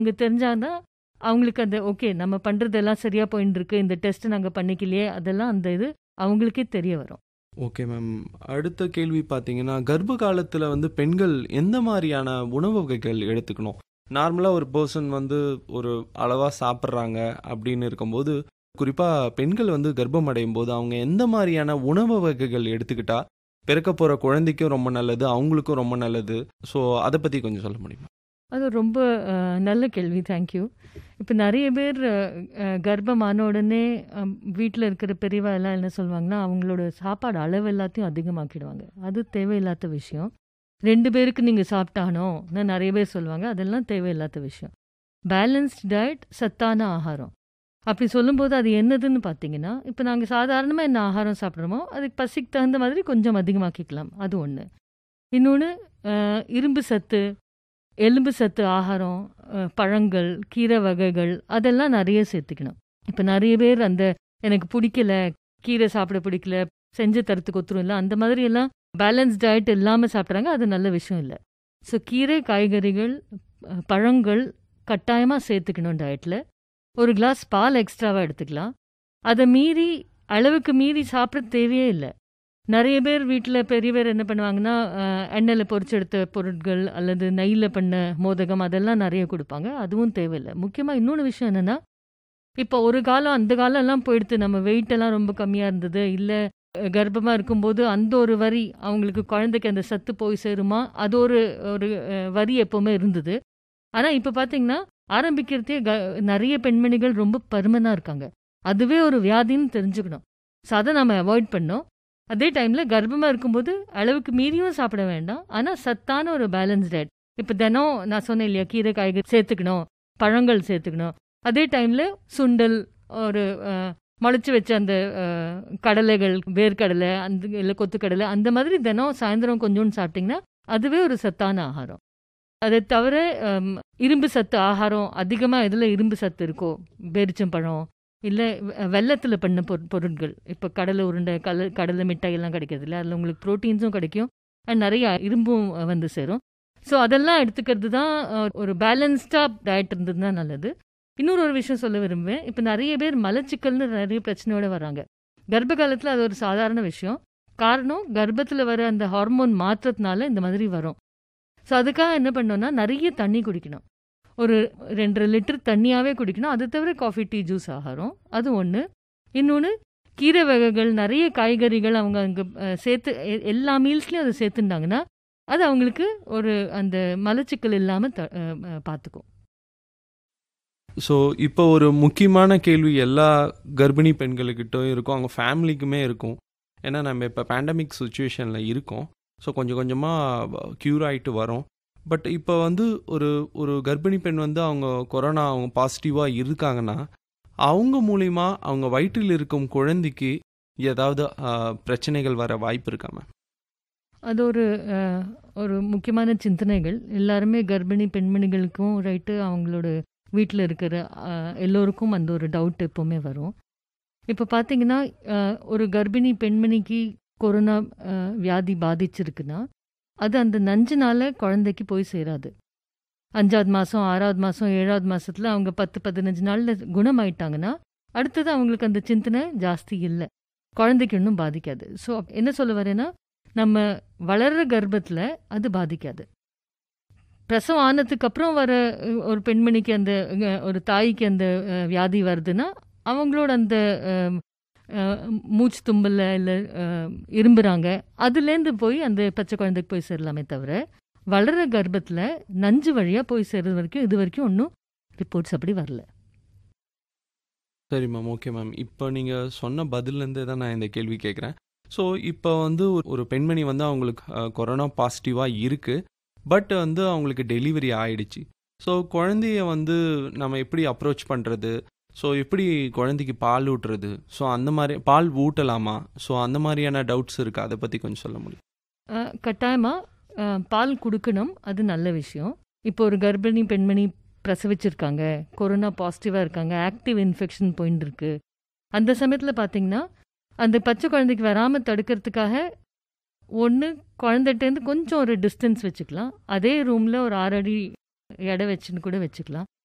இங்க தெரிஞ்சாதான் அவங்களுக்கு அந்த ஓகே நம்ம பண்றதெல்லாம் சரியா போயின்னு இருக்கு. இந்த டெஸ்ட் நாங்க பண்ணிக்கலையே அதெல்லாம் அந்த இது அவங்களுக்கே தெரிய வரும். Okay ma'am. அடுத்த கேள்வி பார்த்தீங்கன்னா, கர்ப்ப காலத்தில வந்து பெண்கள் எந்த மாரியான உணவு வகைகள் எடுத்துக்கணும்? நார்மலா ஒரு பெர்சன் வந்து ஒரு அளவா சாப்பிடுறாங்க அப்படின்னு இருக்கும்போது, குறிப்பா பெண்கள் வந்து கர்ப்பம் அடையும்போது அவங்க எந்த மாரியான உணவு வகைகள் எடுத்துக்கிட்டா, பிறக்கப் போற குழந்தைக்கும் ரொம்ப நல்லது, அவங்களுக்கும் ரொம்ப நல்லது. ஸோ அத பத்தி கொஞ்சம் சொல்ல முடியுமா? அது ரொம்ப அ, நல்ல கேள்வி. Thank you. இப்ப நெறைய பேர் அ, அ, கர்ப்பம் ஆன உடனே அம், வீட்ல இருக்கிற பெரியவா எல்லாம் என்ன சொல்லுவாங்கன்னா, அவங்களோட சாப்பாடு அளவு எல்லாத்தையும் அதிகமாக்கிடுவாங்க. அது தேவையில்லாத விஷயம். 2 பேருக்கு நீங்க சாப்பிட்டாகணும்னு நெறைய பேர் சொல்லுவாங்க. அதெல்லாம் தேவையில்லாத விஷயம். பேலன்ஸ்ட் டயட் சத்தான ஆகாரம். அப்படி சொல்லும்போது அது என்னதுன்னு பார்த்தீங்கன்னா, இப்ப நாங்க சாதாரணமா என்ன ஆகாரம் சாப்பிடுறோமோ, அதுக்கு பசிக்கு தகுந்த மாதிரி கொஞ்சம் அதிகமாக்கிக்கலாம். அது ஒண்ணு. இன்னொன்னு அ, இரும்பு சத்து, எலும்பு சத்து ஆகாரம், அ, பழங்கள், கீரை வகைகள் அதெல்லாம் நெறைய சேர்த்துக்கணும். இப்ப நெறைய பேர் அந்த எனக்கு பிடிக்கல, கீரை சாப்பிட பிடிக்கல, செஞ்சு தரத்துக்கு ஒத்துரும் இல்ல, அந்த மாதிரி எல்லாம் பேலன்ஸ் டயட் இல்லாம சாப்பிடுறாங்க. அது நல்ல விஷயம் இல்ல. ஸோ கீரை, காய்கறிகள், அ, பழங்கள் கட்டாயமா சேர்த்துக்கணும் டயட்ல. ஒரு கிளாஸ் பால் எக்ஸ்ட்ராவா எடுத்துக்கலாம். அத மீறி அளவுக்கு மீறி சாப்பிட தேவையே இல்ல. நெறைய பேர் வீட்ல பெரிய பேர் என்ன பண்ணுவாங்கன்னா, அ, எண்ணெயில பொரிச்செடுத்த பொருட்கள் அல்லது நெய்யில பண்ண மோதகம் அதெல்லாம் நெறைய குடுப்பாங்க. அதுவும் தேவையில்ல. முக்கியமா இன்னொன்னு விஷயம் என்னன்னா, இப்ப ஒரு காலம் அந்த காலம்லாம் போயிடுத்து. நம்ம வெயிட் எல்லாம் ரொம்ப கம்மியா இருந்தது. இல்ல அ, கர்ப்பமா இருக்கும்போது அந்த ஒரு வரி அவங்களுக்கு குழந்தைக்கு அந்த சத்து போய் சேருமா? அது ஒரு ஒரு அ, வரி எப்பவுமே இருந்தது. ஆனா இப்ப பார்த்தீங்கன்னா, ஆரம்பிக்கிறதே க நெறைய பெண்மணிகள் ரொம்ப பருமனா இருக்காங்க. அதுவே ஒரு வியாதின்னு தெரிஞ்சுக்கணும். ஸோ அத நாம அவாய்ட் பண்ணணும். அதே டைம்ல கர்ப்பமா இருக்கும்போது அளவுக்கு மீறியும் சாப்பிட வேண்டாம். ஆனா சத்தான ஒரு பேலன்ஸ் டயட். இப்ப தினம் நான் சொன்னேன் இல்லையா, கீரை, காய்கறி சேர்த்துக்கணும், பழங்கள் சேர்த்துக்கணும். அதே டைம்ல சுண்டல், ஒரு அ, முளைச்சு வச்ச அந்த அ, கடலைகள், வேர்க்கடலை, அந்த இல்ல கொத்துக்கடலை அந்த மாதிரி தினம் சாயந்தரம் கொஞ்சோண்டு சாப்பிட்டீங்கன்னா, அதுவே ஒரு சத்தான ஆகாரம். அதை தவிர அம், இரும்பு சத்து ஆகாரம் அதிகமா எதுல இரும்பு சத்து இருக்கோ, பேரிச்சம்பழம், இல்ல வெ வெல்லத்தில பண்ண பொரு பொருட்கள். இப்ப கடலை உருண்டை, கல கடலை மிட்டாய் எல்லாம் கிடைக்குதுல்ல, அதில உங்களுக்கு புரோட்டீன்ஸும் கிடைக்கும். அண்ட் நெறைய இரும்பும் வந்து சேரும். ஸோ அதெல்லாம் எடுத்துக்கிறது தான் அ, ஒரு பேலன்ஸ்டா டயட் இருந்ததுன்னா நல்லது. இன்னொரு ஒரு விஷயம் சொல்ல விரும்புவேன். இப்ப நெறைய பேர் மலச்சிக்கல்னு நெறைய பிரச்சனையோட வராங்க. கர்ப்ப காலத்தில அது ஒரு சாதாரண விஷயம். காரணம் கர்ப்பத்தில வர அந்த ஹார்மோன் மாற்றத்தினால இந்த மாதிரி வரும். ஸோ அதுக்காக என்ன பண்ணணும்னா, நெறைய தண்ணி குடிக்கணும். ஒரு 2 1/2 லிட்டர் தண்ணியாவே குடிக்கணும். அது தவிர காஃபி, டீ, ஜூஸ் ஆகாரம். அது ஒண்ணு. இன்னொன்னு கீரை வகைகள், நெறைய காய்கறிகள் அவங்க அங்க அ, சேர்த்து எ எல்லா மீல்ஸ்லயும் அத சேர்த்துட்டாங்கன்னா, அது அவங்களுக்கு ஒரு அந்த மலச்சிக்கல் இல்லாம த அ, அ, பார்த்துக்கும். ஸோ இப்போ ஒரு முக்கியமான கேள்வி எல்லா கர்ப்பிணி பெண்களுக்கிட்டயும் இருக்கும். அவங்க ஃபேமிலிக்குமே இருக்கும். ஏன்னா நம்ம இப்ப பேண்டமிக் சிச்சுவேஷன்ல இருக்கோம். ஸோ கொஞ்சம் கொஞ்சமா க்யூர் ஆயிட்டு வரோம். பட் இப்ப வந்து ஒரு ஒரு கர்ப்பிணி பெண் வந்து அவங்க கொரோனா அவங்க பாசிட்டிவா இருக்காங்கன்னா, அவங்க மூலியமா அவங்க வயிற்றில் இருக்கும் குழந்தைக்கு ஏதாவது அ, பிரச்சனைகள் வர வாய்ப்பு இருக்கா மேம்? அது ஒரு அ, ஒரு முக்கியமான சிந்தனைகள். எல்லாருமே கர்ப்பிணி பெண்மணிகளுக்கும் ரைட்டு, அவங்களோட வீட்ல இருக்கிற அ, எல்லோருக்கும் அந்த ஒரு டவுட் எப்பவுமே வரும். இப்ப பார்த்தீங்கன்னா, அ, ஒரு கர்ப்பிணி பெண்மணிக்கு கொரோனா அ, வியாதி பாதிச்சிருக்குன்னா, அது அந்த நஞ்சுனால குழந்தைக்கு போய் சேராது. 5வது மாசம், 6வது மாசம், 7வது மாசத்துல அவங்க 10, 15 நாள்ல குணமாயிட்டாங்கன்னா, அடுத்தது அவங்களுக்கு அந்த சிந்தனை ஜாஸ்தி இல்ல. குழந்தைக்கு இன்னும் பாதிக்காது. ஸோ என்ன சொல்ல வரேன்னா, நம்ம வளர்ற கர்ப்பத்துல அது பாதிக்காது. பிரசவம் ஆனதுக்கு அப்புறம் வர அ, ஒரு பெண்மணிக்கு அந்த அ, ஒரு தாய்க்கு அந்த அ, வியாதி வருதுன்னா, அவங்களோட அந்த அ, அ, மூச்சு தும்பல்ல இல்ல அ, இரும்புறாங்க. அதுலேருந்து போய் அந்த பச்சை குழந்தைக்கு போய் சேரலாமே தவிர, வளர்ற கர்ப்பத்துல நஞ்சு வழியா போய் சேர்றது வரைக்கும் இதுவரைக்கும் ஒண்ணும் ரிப்போர்ட்ஸ் அப்படி வரல. சரி மேம். Okay ma'am. இப்போ நீங்க சொன்ன பதில்லேருந்தே தான் நான் இந்த கேள்வி கேட்குறேன். ஸோ இப்போ வந்து ஒரு ஒரு பெண்மணி வந்து அவங்களுக்கு அ, கொரோனா பாசிட்டிவா இருக்கு. பட் வந்து அவங்களுக்கு டெலிவரி ஆயிடுச்சு. ஸோ குழந்தைய வந்து நம்ம எப்படி அப்ரோச் பண்றது? ஸோ எப்படி குழந்தைக்கு பால் ஊட்டுறது? ஸோ அந்த மாரி பால் ஊட்டலாமா? ஸோ அந்த மாரியான டவுட்ஸ் இருக்கு. அத பத்தி கொஞ்சம் சொல்ல முடியுமா? அ, கட்டாயமா அ, பால் குடுக்கணும். அது நல்ல விஷயம். இப்போ ஒரு கர்ப்பிணி பெண்மணி பிரசவிச்சிருக்காங்க. கொரோனா பாசிட்டிவா இருக்காங்க. ஆக்டிவ் இன்ஃபெக்ஷன் போயின்னு இருக்கு. அந்த சமயத்துல பார்த்தீங்கன்னா, அந்த பச்சை குழந்தைக்கு வராம தடுக்கிறதுக்காக, ஒண்ணு குழந்தைட்டேருந்து கொஞ்சம் ஒரு டிஸ்டன்ஸ் வச்சுக்கலாம். அதே ரூம்ல ஒரு 6 அடி எடை வச்சுன்னு கூட வச்சுக்கலாம்.